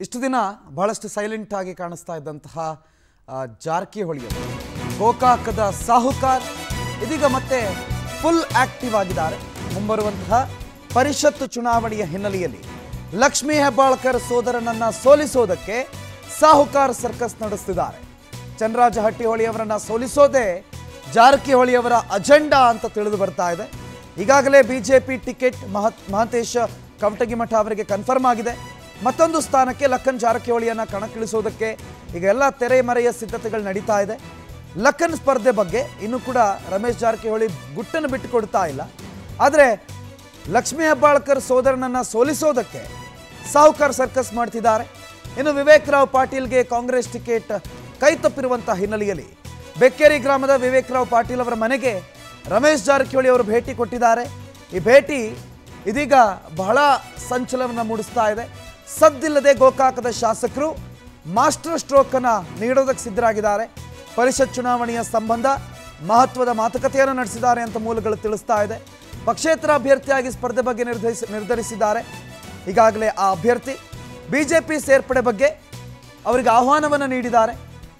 ಇಷ್ಟು ದಿನ ಬಹಳಷ್ಟು ಸೈಲೆಂಟ್ ಆಗಿ ಕಾಣಿಸ್ತಾ ಇದ್ದಂತಹ ಆ, ಜಾರಕಿಹೊಳಿಯವರು ಗೋಕಾಕದ ಸಾಹುಕಾರ್ ಇದೀಗ ಮತ್ತೆ ಫುಲ್ ಆಕ್ಟಿವ್ ಆಗಿದ್ದಾರೆ ಮುಂಬರುವಂತಹ ಪರಿಷತ್ತು ಚುನಾವಣೆಯ ಹಿನ್ನೆಲೆಯಲ್ಲಿ ಲಕ್ಷ್ಮೀ ಹೆಬ್ಬಾಳ್ಕರ್ ಸೋದರನನ್ನ ಸೋಲಿಸೋದಕ್ಕೆ ಸಾಹುಕಾರ್ ಸರ್ಕಸ್ ನಡೆಸ್ತಿದ್ದಾರೆ ಚಂದ್ರರಾಜ ಹಟ್ಟಿಹೊಳಿ ಅವರನ್ನ ಸೋಲಿಸೋದೇ ಜಾರಕಿಹೊಳಿಯವರ ಅಜೆಂಡಾ ಅಂತ ತಿಳಿದು ಬರ್ತಾ ಇದೆ ಈಗಾಗಲೇ ಬಿಜೆಪಿ ಟಿಕೆಟ್ ಮಹತ್ ಮಹಂತೇಶ ಕವಟಗಿಮಠ ಅವರಿಗೆ ಕನ್ಫರ್ಮ್ ಆಗಿದೆ ಮತ್ತೊಂದು ಸ್ಥಾನಕ್ಕೆ ಲಕ್ಕನ್ ಜಾರಕಿಹೊಳಿಯನ್ನ ಕಣಕ್ಕಿಳಿಸೋದಕ್ಕೆ ಈಗ ಎಲ್ಲ ತೆರೆಮರೆಯ ಸಿದ್ಧತೆಗಳು ನಡೀತಾ ಇದೆ ಲಕ್ಕನ್ ಸ್ಪರ್ಧೆ ಬಗ್ಗೆ ಇನ್ನೂ ಕೂಡ ರಮೇಶ್ ಜಾರಕಿಹೊಳಿ ಗುಟ್ಟನ್ನು ಬಿಟ್ಟು ಕೊಡ್ತಾ ಇಲ್ಲ ಆದರೆ ಲಕ್ಷ್ಮೀ ಹೆಬ್ಬಾಳ್ಕರ್ ಸೋದರನನ್ನ ಸೋಲಿಸೋದಕ್ಕೆ ಸಾಹುಕಾರ್ ಸರ್ಕಸ್ ಮಾಡ್ತಿದ್ದಾರೆ ಇನ್ನು ವಿವೇಕ್ ರಾವ್ ಪಾಟೀಲ್ಗೆ ಕಾಂಗ್ರೆಸ್ ಟಿಕೆಟ್ ಕೈ ತಪ್ಪಿರುವಂಥ ಹಿನ್ನೆಲೆಯಲ್ಲಿ ಬೆಕ್ಕೇರಿ ಗ್ರಾಮದ ವಿವೇಕ್ ರಾವ್ ಪಾಟೀಲ್ ಅವರ ಮನೆಗೆ ರಮೇಶ್ ಜಾರಕಿಹೊಳಿ ಅವರು ಭೇಟಿ ಕೊಟ್ಟಿದ್ದಾರೆ ಈ ಭೇಟಿ ಇದೀಗ ಬಹಳ ಸಂಚಲನವನ್ನು ಮೂಡಿಸ್ತಾ ಇದೆ ಸದ್ದಿಲ್ಲದೆ ಗೋಕಾಕದ ಶಾಸಕರು ಮಾಸ್ಟರ್ ಸ್ಟ್ರೋಕ್ ಅನ್ನ ನೀಡೋದಕ್ಕೆ ಸಿದ್ಧರಾಗಿದ್ದಾರೆ ಪರಿಷತ್ ಚುನಾವಣೆಯ ಸಂಬಂಧ ಮಹತ್ವದ ಮಾತುಕತೆಯನ್ನು ನಡೆಸಿದ್ದಾರೆ ಅಂತ ಮೂಲಗಳು ತಿಳಿಸ್ತಾ ಇದೆ ಪಕ್ಷೇತರ ಅಭ್ಯರ್ಥಿಯಾಗಿ ಸ್ಪರ್ಧೆ ಬಗ್ಗೆ ನಿರ್ಧರಿಸಿ ನಿರ್ಧರಿಸಿದ್ದಾರೆ ಈಗಾಗಲೇ ಆ ಅಭ್ಯರ್ಥಿ ಬಿಜೆಪಿ ಸೇರ್ಪಡೆ ಬಗ್ಗೆ ಅವರಿಗೆ ಆಹ್ವಾನವನ್ನು ನೀಡಿದ್ದಾರೆ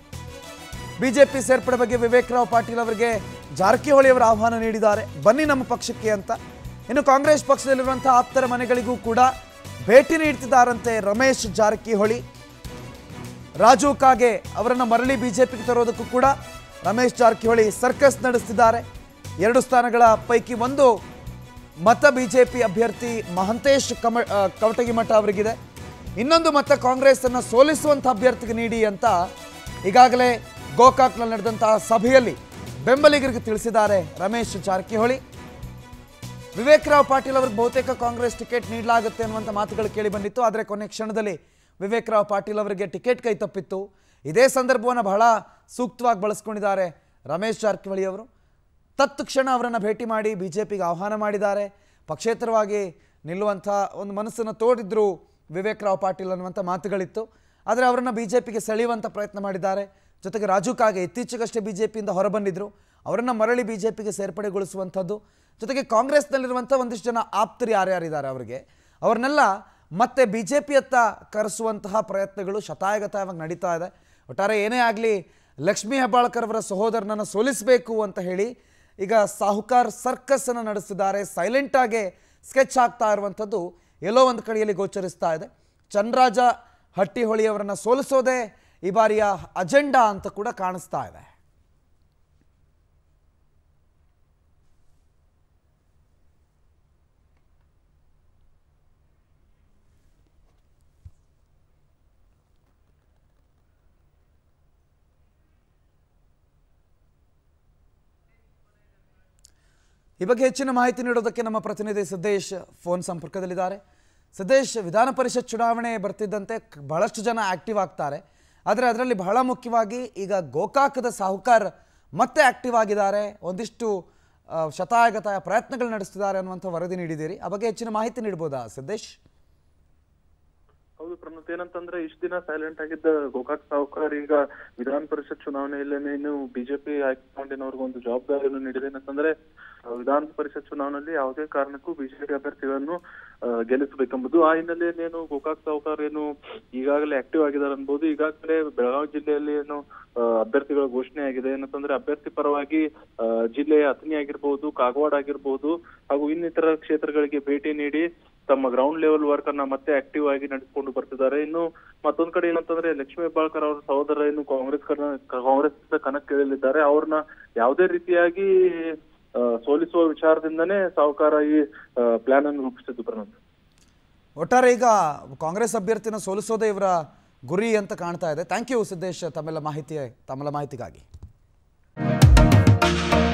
ಬಿಜೆಪಿ ಸೇರ್ಪಡೆ ಬಗ್ಗೆ ವಿವೇಕ್ ರಾವ್ ಪಾಟೀಲ್ ಅವರಿಗೆ ಜಾರಕಿಹೊಳಿ ಅವರ ಆಹ್ವಾನ ನೀಡಿದ್ದಾರೆ ಬನ್ನಿ ನಮ್ಮ ಪಕ್ಷಕ್ಕೆ ಅಂತ ಇನ್ನು ಕಾಂಗ್ರೆಸ್ ಪಕ್ಷದಲ್ಲಿರುವಂತಹ ಆಪ್ತರ ಮನೆಗಳಿಗೂ ಕೂಡ ಭೇಟಿ ನೀಡ್ತಿದ್ದಾರಂತೆ ರಮೇಶ್ ಜಾರಕಿಹೊಳಿ ರಾಜು ಕಾಗೆ ಅವರನ್ನು ಮರಳಿ ಬಿಜೆಪಿಗೆ ತರೋದಕ್ಕೂ ಕೂಡ ರಮೇಶ್ ಜಾರಕಿಹೊಳಿ ಸರ್ಕಸ್ ನಡೆಸ್ತಿದ್ದಾರೆ ಎರಡು ಸ್ಥಾನಗಳ ಪೈಕಿ ಒಂದು ಮತ ಬಿಜೆಪಿ ಅಭ್ಯರ್ಥಿ ಮಹಂತೇಶ್ ಕಮ ಆ, ಕವಟಗಿಮಠ ಅವರಿಗಿದೆ ಇನ್ನೊಂದು ಮತ ಕಾಂಗ್ರೆಸ್ ಅನ್ನು ಸೋಲಿಸುವಂಥ ಅಭ್ಯರ್ಥಿಗೆ ನೀಡಿ ಅಂತ ಈಗಾಗಲೇ ಗೋಕಾಕ್ನಲ್ಲಿ ನಡೆದಂತಹ ಸಭೆಯಲ್ಲಿ ಬೆಂಬಲಿಗರಿಗೆ ತಿಳಿಸಿದ್ದಾರೆ ರಮೇಶ್ ಜಾರಕಿಹೊಳಿ ವಿವೇಕ್ ರಾವ್ ಪಾಟೀಲ್ ಅವ್ರಿಗೆ ಬಹುತೇಕ ಕಾಂಗ್ರೆಸ್ ಟಿಕೆಟ್ ನೀಡಲಾಗುತ್ತೆ ಅನ್ನುವಂಥ ಮಾತುಗಳು ಕೇಳಿ ಬಂದಿತ್ತು ಆದರೆ ಕೊನೆ ಕ್ಷಣದಲ್ಲಿ ವಿವೇಕ್ ರಾವ್ ಪಾಟೀಲ್ ಅವರಿಗೆ ಟಿಕೆಟ್ ಕೈ ತಪ್ಪಿತ್ತು ಇದೇ ಸಂದರ್ಭವನ್ನು ಬಹಳ ಸೂಕ್ತವಾಗಿ ಬಳಸ್ಕೊಂಡಿದ್ದಾರೆ ರಮೇಶ್ ಜಾರಕಿಹೊಳಿ ಅವರು ತತ್ಕ್ಷಣ ಅವರನ್ನು ಭೇಟಿ ಮಾಡಿ ಬಿ ಜೆ ಪಿಗೆ ಆಹ್ವಾನ ಮಾಡಿದ್ದಾರೆ ಪಕ್ಷೇತರವಾಗಿ ನಿಲ್ಲುವಂಥ ಒಂದು ಮನಸ್ಸನ್ನು ತೋಡಿದ್ರು ವಿವೇಕ್ ರಾವ್ ಪಾಟೀಲ್ ಅನ್ನುವಂಥ ಮಾತುಗಳಿತ್ತು ಆದರೆ ಅವರನ್ನು ಬಿ ಜೆ ಪಿಗೆ ಸೆಳೆಯುವಂಥ ಪ್ರಯತ್ನ ಮಾಡಿದ್ದಾರೆ ಜೊತೆಗೆ ರಾಜು ಕಾಗೆ ಇತ್ತೀಚೆಗಷ್ಟೇ ಬಿ ಜೆ ಪಿಯಿಂದ ಹೊರಬಂದಿದ್ರು ಅವರನ್ನು ಮರಳಿ ಬಿ ಜೆ ಪಿಗೆ ಸೇರ್ಪಡೆಗೊಳಿಸುವಂಥದ್ದು ಜೊತೆಗೆ ಕಾಂಗ್ರೆಸ್ನಲ್ಲಿರುವಂಥ ಒಂದಿಷ್ಟು ಜನ ಆಪ್ತರು ಯಾರ್ಯಾರಿದ್ದಾರೆ ಅವರಿಗೆ ಅವ್ರನ್ನೆಲ್ಲ ಮತ್ತೆ ಬಿ ಜೆ ಪಿಯತ್ತ ಕರೆಸುವಂತಹ ಪ್ರಯತ್ನಗಳು ಶತಾಯಗತಾಯವಾಗಿ ನಡೀತಾ ಇದೆ ಒಟ್ಟಾರೆ ಏನೇ ಆಗಲಿ ಲಕ್ಷ್ಮೀ ಹೆಬ್ಬಾಳ್ಕರ್ ಅವರ ಸಹೋದರನನ್ನು ಸೋಲಿಸಬೇಕು ಅಂತ ಹೇಳಿ ಈಗ ಸಾಹುಕಾರ್ ಸರ್ಕಸ್ ಅನ್ನು ನಡೆಸಿದ್ದಾರೆ ಸೈಲೆಂಟಾಗೆ ಸ್ಕೆಚ್ ಆಗ್ತಾ ಇರುವಂಥದ್ದು ಎಲ್ಲೋ ಒಂದು ಕಡೆಯಲ್ಲಿ ಗೋಚರಿಸ್ತಾ ಇದೆ ಚಂದ್ರರಾಜ ಹಟ್ಟಿಹೊಳಿ ಅವರನ್ನು ಸೋಲಿಸೋದೇ ಈ ಬಾರಿಯ ಅಜೆಂಡಾ ಅಂತ ಕೂಡ ಕಾಣಿಸ್ತಾ ಇದೆ ಈ ಬಗ್ಗೆ ಹೆಚ್ಚಿನ ಮಾಹಿತಿ ನೀಡೋದಕ್ಕೆ ನಮ್ಮ ಪ್ರತಿನಿಧಿ ಸಿದ್ದೇಶ್ ಫೋನ್ ಸಂಪರ್ಕದಲ್ಲಿದ್ದಾರೆ ಸಿದ್ದೇಶ್ ವಿಧಾನ ಪರಿಷತ್ ಚುನಾವಣೆ ಬರ್ತಿದ್ದಂತೆ ಕ- ಬಹಳಷ್ಟು ಜನ ಆಕ್ಟಿವ್ ಆಗ್ತಾರೆ ಆದರೆ ಅದರಲ್ಲಿ ಬಹಳ ಮುಖ್ಯವಾಗಿ ಈಗ ಗೋಕಾಕದ ಸಾಹುಕಾರ್ ಮತ್ತೆ ಆಕ್ಟಿವ್ ಆಗಿದ್ದಾರೆ ಒಂದಿಷ್ಟು ಆ, ಶತಾಯಗತಾಯ ಪ್ರಯತ್ನಗಳು ನಡೆಸ್ತಿದ್ದಾರೆ ಅನ್ನುವಂಥ ವರದಿ ನೀಡಿದ್ದೀರಿ ಆ ಬಗ್ಗೆ ಹೆಚ್ಚಿನ ಮಾಹಿತಿ ನೀಡ್ಬೋದಾ ಸಿದ್ದೇಶ್ ಹೌದು ಪ್ರಣತ್ ಏನಂತಂದ್ರೆ ಇಷ್ಟ ದಿನ ಸೈಲೆಂಟ್ ಆಗಿದ್ದ ಗೋಕಾಕ್ ಸಾವುಕಾರ್ ಈಗ ವಿಧಾನ ಪರಿಷತ್ ಚುನಾವಣೆಯಲ್ಲೇನು ಬಿಜೆಪಿ ಹೈಕಮಾಂಡಿನವ್ರಿಗೆ ಒಂದು ಜವಾಬ್ದಾರಿಯನ್ನು ನೀಡಿದೆ ಏನಂತಂದ್ರೆ ಆ, ವಿಧಾನ ಪರಿಷತ್ ಚುನಾವಣೆಯಲ್ಲಿ ಯಾವುದೇ ಕಾರಣಕ್ಕೂ ಬಿಜೆಪಿ ಅಭ್ಯರ್ಥಿಗಳನ್ನು ಆ, ಗೆಲ್ಲಿಸಬೇಕೆಂಬುದು ಆ ಹಿನ್ನೆಲೆಯಲ್ಲಿ ಏನು ಗೋಕಾಕ್ ಸಾವುಕಾರ್ ಏನು ಈಗಾಗಲೇ ಆಕ್ಟಿವ್ ಆಗಿದ್ದಾರೆ ಅನ್ಬೋದು ಈಗಾಗಲೇ ಬೆಳಗಾವಿ ಜಿಲ್ಲೆಯಲ್ಲಿ ಏನು ಆ, ಅಭ್ಯರ್ಥಿಗಳ ಘೋಷಣೆ ಆಗಿದೆ ಏನಂತಂದ್ರೆ ಅಭ್ಯರ್ಥಿ ಪರವಾಗಿ ಆ, ಜಿಲ್ಲೆಯ ಅಥಣಿ ಆಗಿರ್ಬಹುದು ಕಾಗವಾಡ ಆಗಿರ್ಬಹುದು ಹಾಗೂ ಇನ್ನಿತರ ಕ್ಷೇತ್ರಗಳಿಗೆ ಭೇಟಿ ನೀಡಿ ತಮ್ಮ ಗ್ರೌಂಡ್ ಲೆವೆಲ್ ವರ್ಕ್ ಅನ್ನ ಮತ್ತೆ ಆಕ್ಟಿವ್ ಆಗಿ ನಡೆಸಿಕೊಂಡು ಬರ್ತಿದ್ದಾರೆ ಇನ್ನು ಮತ್ತೊಂದ್ ಕಡೆ ಏನಂತಂದ್ರೆ ಲಕ್ಷ್ಮೀ ಹೆಬ್ಬಾಳ್ಕರ್ ಅವರ ಸಹೋದರ ಇನ್ನು ಕಾಂಗ್ರೆಸ್ ಕನ- ಕಾಂಗ್ರೆಸ್ ಕಣಕ್ಕಿಳಿಯಲಿದ್ದಾರೆ ಅವ್ರನ್ನ ಯಾವುದೇ ರೀತಿಯಾಗಿ ಆ, ಸೋಲಿಸುವ ವಿಚಾರದಿಂದನೇ ಸಾವುಕಾರ ಈ ಪ್ಲಾನ್ ಅನ್ನು ರೂಪಿಸಿದ್ದು ಪ್ರಣತ್ ಒಟ್ಟಾರೆ ಈಗ ಕಾಂಗ್ರೆಸ್ ಅಭ್ಯರ್ಥಿನ ಸೋಲಿಸೋದೇ ಇವರ ಗುರಿ ಅಂತ ಕಾಣ್ತಾ ಇದೆ ಥ್ಯಾಂಕ್ ಯು ಸಿದ್ದೇಶ್ ತಮ್ಮೆಲ್ಲ ಮಾಹಿತಿ ತಮ್ಮೆಲ್ಲ ಮಾಹಿತಿಗಾಗಿ